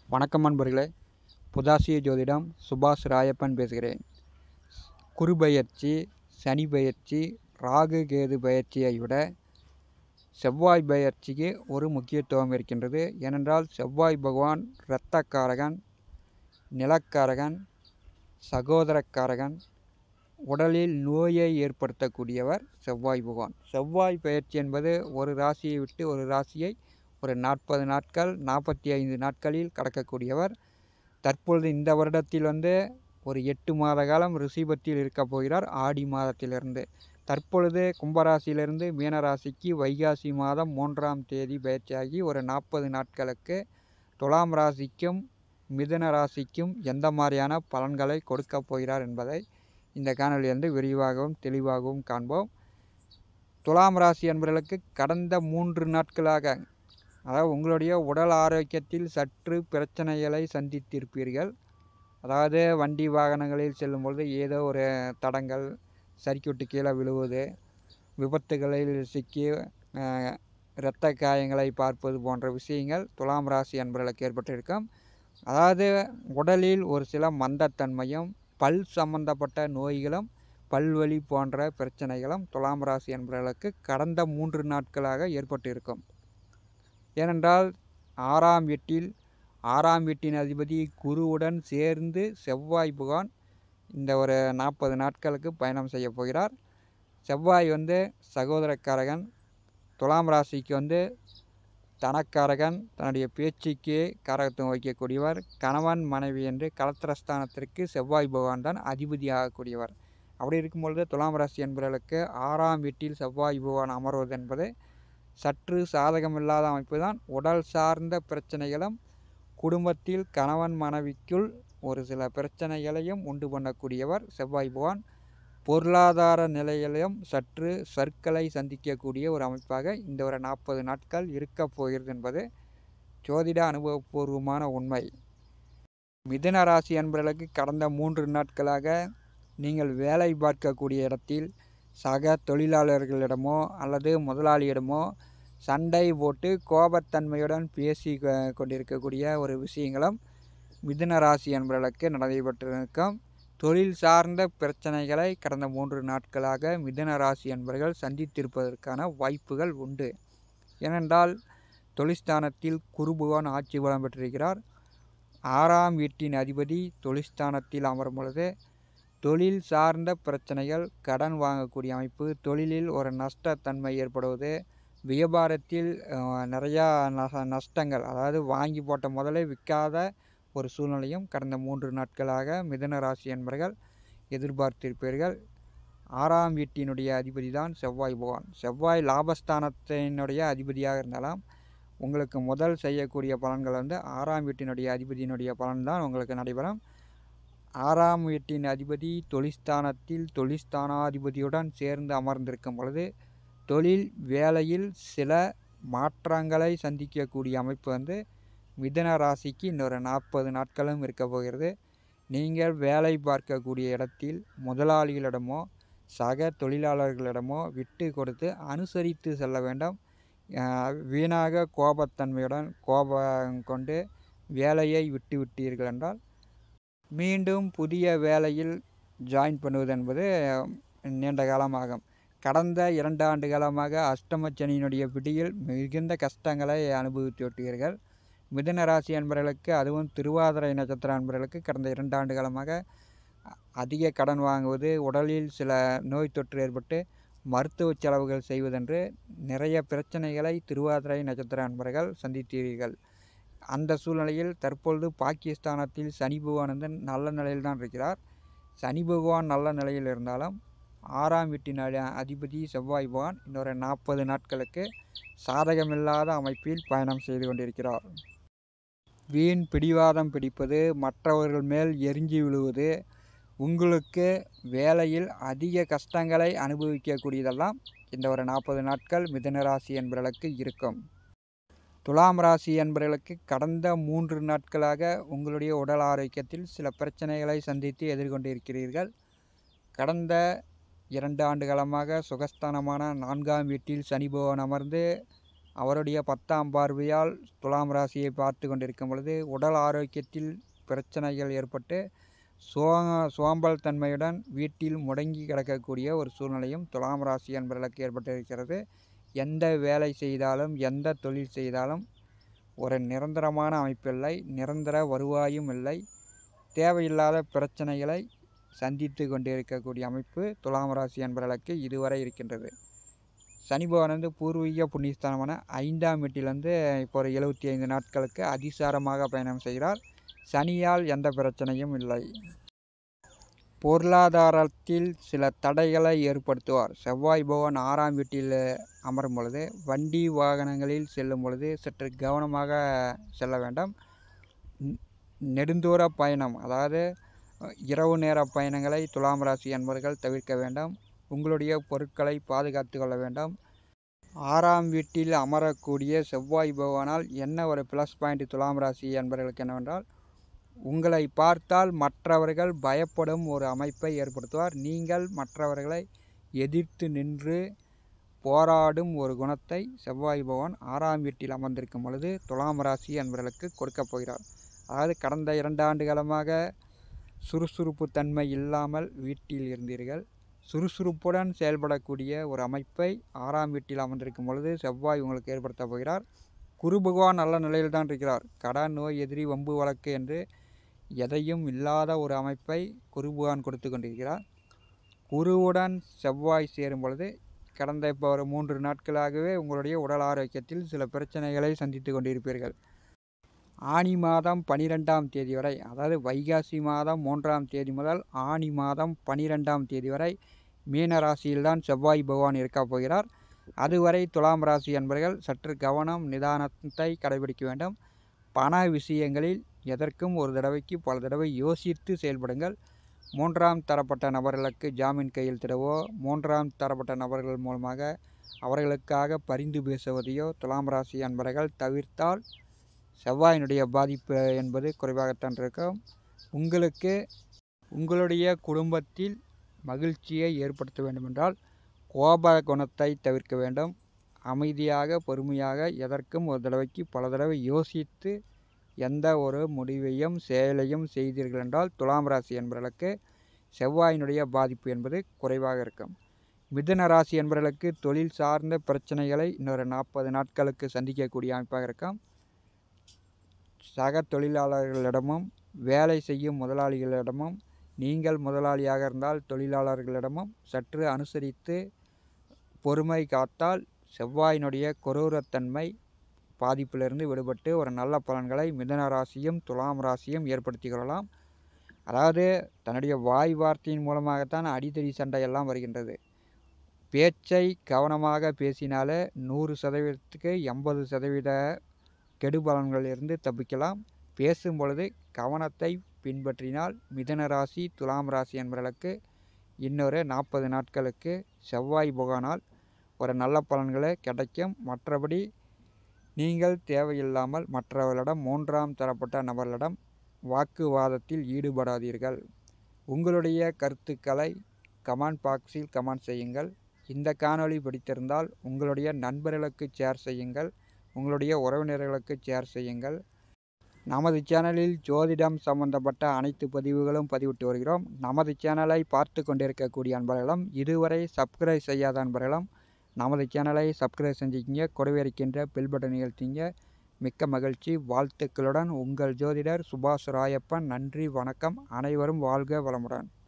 வணக்கம் நண்பர்களே புதாசிய ஜோதிடம் சுபாஷ் ராயப்பன் பேசுகிறேன் குரு பயிற்சி சனி பயிற்சி ராகு கேது பயிற்சியை விட செவ்வாய் பயிற்சிக்கு ஒரு முக்கியத்துவம் இருக்கின்றது ஏனென்றால் செவ்வாய் பகவான் இரத்தக்காரகன் நிலக்காரகன் சகோதரக்காரகன் உடலில் நோயை ஏற்படுத்தக்கூடியவர் செவ்வாய் பகவான் செவ்வாய் பயிற்சி என்பது ஒரு ராசியை விட்டு ஒரு ராசியை ஒரு நாற்பது நாட்கள் நாற்பத்தி ஐந்து நாட்களில் கடக்கக்கூடியவர் தற்பொழுது இந்த வருடத்தில் வந்து ஒரு எட்டு மாத காலம் ரிஷிபத்தில் இருக்கப் போகிறார் ஆடி மாதத்திலிருந்து தற்பொழுது கும்பராசியிலிருந்து மீனராசிக்கு வைகாசி மாதம் மூன்றாம் தேதி பயிற்சியாகி ஒரு நாற்பது நாட்களுக்கு துலாம் ராசிக்கும் மிதுன ராசிக்கும் எந்த மாதிரியான பலன்களை கொடுக்கப் போகிறார் என்பதை இந்த காணொலியிலிருந்து விரிவாகவும் தெளிவாகவும் காண்போம் துலாம் ராசி என்பவர்களுக்கு கடந்த மூன்று நாட்களாக அதாவது உங்களுடைய உடல் ஆரோக்கியத்தில் சற்று பிரச்சனைகளை சந்தித்திருப்பீர்கள் அதாவது வண்டி வாகனங்களில் செல்லும் பொழுது ஏதோ ஒரு தடங்கள் சர்க்கியூட்டு கீழே விழுவது விபத்துகளில் சிக்கி அஹ், இரத்த காயங்களை பார்ப்பது போன்ற விஷயங்கள் துலாம் ராசி என்பவர்களுக்கு ஏற்பட்டிருக்கும் அதாவது உடலில் ஒரு சில மந்தத்தன்மையும் பல் சம்பந்தப்பட்ட நோய்களும் பல்வலி போன்ற பிரச்சனைகளும் துலாம் ராசி என்பவர்களுக்கு கடந்த மூன்று நாட்களாக ஏற்பட்டிருக்கும் ஏனென்றால் ஆறாம் வீட்டில் ஆறாம் வீட்டின் அதிபதி குருவுடன் சேர்ந்து செவ்வாய் புகான் இந்த ஒரு நாற்பது நாட்களுக்கு பயணம் செய்ய போகிறார் செவ்வாய் வந்து சகோதரக்காரகன் துலாம் ராசிக்கு வந்து தனக்காரகன் தன்னுடைய பேச்சுக்கு காரகத்துவம் வைக்கக்கூடியவர் கணவன் மனைவி என்று கலத்திரஸ்தானத்திற்கு செவ்வாய் பகவான் தான் அதிபதியாகக்கூடியவர் அப்படி இருக்கும் பொழுது துலாம் ராசி என்பவர்களுக்கு ஆறாம் வீட்டில் செவ்வாய் பகவான் அமர்வது என்பது சற்று சாதகமில்லாத அமைப்பு தான் உடல் சார்ந்த பிரச்சனைகளும் குடும்பத்தில் கணவன் மனைவிக்குள் ஒரு சில பிரச்சனைகளையும் உண்டு பண்ணக்கூடியவர் செவ்வாய் பகவான் பொருளாதார நிலையிலும் சற்று சர்க்களை சந்திக்கக்கூடிய ஒரு அமைப்பாக இந்த ஒரு நாற்பது நாட்கள் இருக்கப் போகிறது என்பது ஜோதிட அனுபவபூர்வமான உண்மை மிதுன ராசி அன்பர்களுக்கு கடந்த மூன்று நாட்களாக நீங்கள் வேலை பார்க்கக்கூடிய இடத்தில் சக தொழிலாளர்களிடமோ அல்லது முதலாளியிடமோ சண்டை போட்டு கோபத்தன்மையுடன் பேசி கொ- கொண்டிருக்கக்கூடிய ஒரு விஷயங்களும் மிதுன ராசி என்பவர்களுக்கு நடைபெற்றிருக்கும் தொழில் சார்ந்த பிரச்சனைகளை கடந்த மூன்று நாட்களாக மிதுன ராசி என்பவர்கள் சந்தித்திருப்பதற்கான வாய்ப்புகள் உண்டு ஏனென்றால் தொழிற்ஸ்தானத்தில் குருபுவான் ஆட்சி பலம் பெற்றிருக்கிறார் ஆறாம் வீட்டின் அதிபதி தொழிற்ஸ்தானத்தில் அமரும் பொழுது தொழில் சார்ந்த பிரச்சனைகள் கடன் வாங்கக்கூடிய அமைப்பு தொழிலில் ஒரு நஷ்டத்தன்மை ஏற்படுவது வியாபாரத்தில் அஹ், நிறையா ந- நஷ்டங்கள் அதாவது வாங்கி போட்ட முதலே விற்காத ஒரு சூழ்நிலையும் கடந்த மூன்று நாட்களாக மிதுன ராசி என்பவர்கள் எதிர்பார்த்திருப்பீர்கள் ஆறாம் வீட்டினுடைய அதிபதி தான் செவ்வாய் பகவான் செவ்வாய் லாபஸ்தானத்தினுடைய அதிபதியாக இருந்தாலும் உங்களுக்கு முதல் செய்யக்கூடிய பலன்கள் வந்து ஆறாம் வீட்டினுடைய அதிபதியினுடைய பலன் தான் உங்களுக்கு நடைபெறும் ஆறாம் வீட்டின் அதிபதி தொழிற்ஸ்தானத்தில் தொழிற்ஸ்தானாதிபதியுடன் சேர்ந்து அமர்ந்திருக்கும் பொழுது தொழில் வேலையில் சில மாற்றங்களை சந்திக்கக்கூடிய அமைப்பு வந்து மிதுன ராசிக்கு இன்னொரு நாற்பது நாட்களும் இருக்க போகிறது நீங்கள் வேலை பார்க்கக்கூடிய இடத்தில் முதலாளிகளிடமோ சக தொழிலாளர்களிடமோ விட்டு கொடுத்து அனுசரித்து செல்ல வேண்டும் அஹ் வீணாக கோபத்தன்மையுடன் கோபம் கொண்டு வேலையை விட்டு விட்டீர்கள் என்றால் மீண்டும் புதிய வேலையில் ஜாயின் பண்ணுவது என்பது நீண்ட காலமாகும் கடந்த இரண்டு ஆண்டு காலமாக அஷ்டம சனியினுடைய பிடியில் மிகுந்த கஷ்டங்களை அனுபவித்து விட்டீர்கள் மிதுன ராசி அன்பர்களுக்கு அதுவும் திருவாதிரை நட்சத்திர அன்பர்களுக்கு கடந்த இரண்டு ஆண்டு காலமாக அ- அதிக கடன் வாங்குவது உடலில் சில நோய் தொற்று ஏற்பட்டு மருத்துவ செலவுகள் செய்வதென்று நிறைய பிரச்சனைகளை திருவாதிரை நட்சத்திர அன்பர்கள் சந்தித்தீர்கள் அந்த சூழ்நிலையில் தற்பொழுது பாகிஸ்தானத்தில் சனி பகவான் வந்து நல்ல நிலையில் தான் இருக்கிறார் சனி பகவான் நல்ல நிலையில் இருந்தாலும் ஆறாம் வீட்டின் அடி- அதிபதி செவ்வாய் பகவான் இன்னொரு நாற்பது நாட்களுக்கு சாதகமில்லாத அமைப்பில் பயணம் செய்து கொண்டிருக்கிறார் வீண் பிடிவாதம் பிடிப்பது மற்றவர்கள் மேல் எரிஞ்சு விழுவது உங்களுக்கு வேலையில் அதிக கஷ்டங்களை அனுபவிக்கக்கூடியதெல்லாம் இந்த ஒரு நாற்பது நாட்கள் மிதுன ராசி என்பவர்களுக்கு இருக்கும் துலாம் ராசி என்பவர்களுக்கு கடந்த மூன்று நாட்களாக உங்களுடைய உடல் ஆரோக்கியத்தில் சில பிரச்சனைகளை சந்தித்து எதிர்கொண்டிருக்கிறீர்கள் கடந்த இரண்டு ஆண்டு காலமாக சுகஸ்தானமான நான்காம் வீட்டில் சனி பகவான் அமர்ந்து அவருடைய பத்தாம் பார்வையால் துலாம் ராசியை பார்த்து கொண்டிருக்கும் பொழுது உடல் ஆரோக்கியத்தில் பிரச்சனைகள் ஏற்பட்டு சோ சோம்பல் தன்மையுடன் வீட்டில் முடங்கி கிடக்கக்கூடிய ஒரு சூழ்நிலையும் துலாம் ராசி என்பவர்களுக்கு ஏற்பட்டிருக்கிறது எந்த வேலை செய்தாலும் எந்த தொழில் செய்தாலும் ஒரு நிரந்தரமான அமைப்பில்லை நிரந்தர வருவாயும் இல்லை தேவையில்லாத பிரச்சனைகளை சந்தித்து கொண்டிருக்கக்கூடிய அமைப்பு துலாம் ராசி என்பவர்களுக்கு இதுவரை இருக்கின்றது சனி பகவான் வந்து பூர்வீக புண்ணியஸ்தானமான ஐந்தாம் வீட்டிலிருந்து இப்போ ஒரு எழுபத்தி ஐந்து நாட்களுக்கு அதிசாரமாக பயணம் செய்கிறார் சனியால் எந்த பிரச்சனையும் இல்லை பொருளாதாரத்தில் சில தடைகளை ஏற்படுத்துவார் செவ்வாய் பகவான் ஆறாம் வீட்டில் அமரும் பொழுது வண்டி வாகனங்களில் செல்லும் பொழுது சற்று கவனமாக செல்ல வேண்டும் நெடுந்தூர பயணம் அதாவது இரவு நேர பயணங்களை துலாம் ராசி என்பவர்கள் தவிர்க்க வேண்டும் உங்களுடைய பொருட்களை பாதுகாத்து கொள்ள வேண்டும் ஆறாம் வீட்டில் அமரக்கூடிய செவ்வாய் பகவானால் என்ன ஒரு ப்ளஸ் பாயிண்ட் துலாம் ராசி என்பவர்களுக்கு என்னவென்றால் உங்களை பார்த்தால் மற்றவர்கள் பயப்படும் ஒரு அமைப்பை ஏற்படுத்துவார் நீங்கள் மற்றவர்களை எதிர்த்து நின்று போராடும் ஒரு குணத்தை செவ்வாய் பகவான் ஆறாம் வீட்டில் அமர்ந்திருக்கும் பொழுது துலாம் ராசி என்பவர்களுக்கு கொடுக்கப் போகிறார் அதாவது கடந்த இரண்டு ஆண்டு காலமாக சுறுசுறுப்பு தன்மை இல்லாமல் வீட்டில் இருந்தீர்கள் சுறுசுறுப்புடன் செயல்படக்கூடிய ஒரு அமைப்பை ஆறாம் வீட்டில் அமர்ந்திருக்கும் பொழுது செவ்வாய் உங்களுக்கு ஏற்படுத்த போகிறார் குரு பகவான் நல்ல நிலையில் தான் இருக்கிறார் கடன் நோய் எதிரி வம்பு வழக்கு என்று எதையும் இல்லாத ஒரு அமைப்பை குரு பகவான் கொடுத்து கொண்டிருக்கிறார் குருவுடன் செவ்வாய் சேரும் பொழுது கடந்த இப்போ ஒரு மூன்று நாட்களாகவே உங்களுடைய உடல் ஆரோக்கியத்தில் சில பிரச்சனைகளை சந்தித்து கொண்டிருப்பீர்கள் ஆனி மாதம் பனிரெண்டாம் தேதி வரை அதாவது வைகாசி மாதம் மூன்றாம் தேதி முதல் ஆனி மாதம் பனிரெண்டாம் தேதி வரை மீன ராசியில்தான் செவ்வாய் பகவான் இருக்கப் போகிறார் அதுவரை துலாம் ராசி என்பவர்கள் சற்று கவனம் நிதானத்தை கடைபிடிக்க வேண்டும் பண விஷயங்களில் எதற்கும் ஒரு தடவைக்கு பல தடவை யோசித்து செயல்படுங்கள் மூன்றாம் தரப்பட்ட நபர்களுக்கு ஜாமீன் கையெழுத்திடவோ மூன்றாம் தரப்பட்ட நபர்கள் மூலமாக அவர்களுக்காக பரிந்து பேசுவதையோ துலாம் ராசி என்பவர்கள் தவிர்த்தால் செவ்வாயினுடைய பாதிப்பு என்பது குறைவாகத்தான் இருக்கும் உங்களுக்கு உங்களுடைய குடும்பத்தில் மகிழ்ச்சியை ஏற்படுத்த வேண்டுமென்றால் கோப குணத்தை தவிர்க்க வேண்டும் அமைதியாக பொறுமையாக எதற்கும் ஒரு தடவைக்கு பல தடவை யோசித்து எந்த ஒரு முடிவையும் செயலையும் செய்தீர்கள் என்றால் துலாம் ராசி என்பவர்களுக்கு செவ்வாயினுடைய பாதிப்பு என்பது குறைவாக இருக்கும் மிதுன ராசி என்பவர்களுக்கு தொழில் சார்ந்த பிரச்சனைகளை இன்னொரு நாற்பது நாட்களுக்கு சந்திக்கக்கூடிய அமைப்பாக இருக்கும் சக தொழிலாளர்களிடமும் வேலை செய்யும் முதலாளிகளிடமும் நீங்கள் முதலாளியாக இருந்தால் தொழிலாளர்களிடமும் சற்று அனுசரித்து பொறுமை காத்தால் செவ்வாயினுடைய கொரூரத்தன்மை பாதிப்பிலிருந்து விடுபட்டு ஒரு நல்ல பலன்களை மிதன ராசியும் துலாம் ராசியும் ஏற்படுத்தி கொள்ளலாம் அதாவது தன்னுடைய வாய் வார்த்தையின் மூலமாகத்தான் அடித்தடி சண்டையெல்லாம் வருகின்றது பேச்சை கவனமாக பேசினாலே நூறு சதவீதத்துக்கு எண்பது சதவீத கெடுபலன்களிலிருந்து தப்பிக்கலாம் பேசும் பொழுது கவனத்தை பின்பற்றினால் மிதன ராசி துலாம் ராசி என்பவர்களுக்கு இன்னொரு நாற்பது நாட்களுக்கு செவ்வாய் புகானால் ஒரு நல்ல பலன்களே கிடைக்கும் மற்றபடி நீங்கள் தேவையில்லாமல் மற்றவர்களிடம் மூன்றாம் தரப்பட்ட நபர்களிடம் வாக்குவாதத்தில் ஈடுபடாதீர்கள் உங்களுடைய கருத்துக்களை கமெண்ட் பாக்ஸில் கமெண்ட் செய்யுங்கள் இந்த காணொளி பிடித்திருந்தால் உங்களுடைய நண்பர்களுக்கு ஷேர் செய்யுங்கள் உங்களுடைய உறவினர்களுக்கு ஷேர் செய்யுங்கள் நமது சேனலில் ஜோதிடம் சம்பந்தப்பட்ட அனைத்து பதிவுகளும் பதிவிட்டு வருகிறோம் நமது சேனலை பார்த்து கொண்டிருக்கக்கூடிய அன்பர்களும் இதுவரை சப்ஸ்கிரைப் செய்யாத அன்பர்களும் நமது சேனலை சப்ஸ்கிரைப் செஞ்சுக்கிங்க கூடவே இருக்கின்ற பெல் பட்டன் நிகழ்த்திங்க மிக்க மகிழ்ச்சி வாழ்த்துக்களுடன் உங்கள் ஜோதிடர் சுபாஷ் ராயப்பன் நன்றி வணக்கம் அனைவரும் வாழ்க வளமுடன்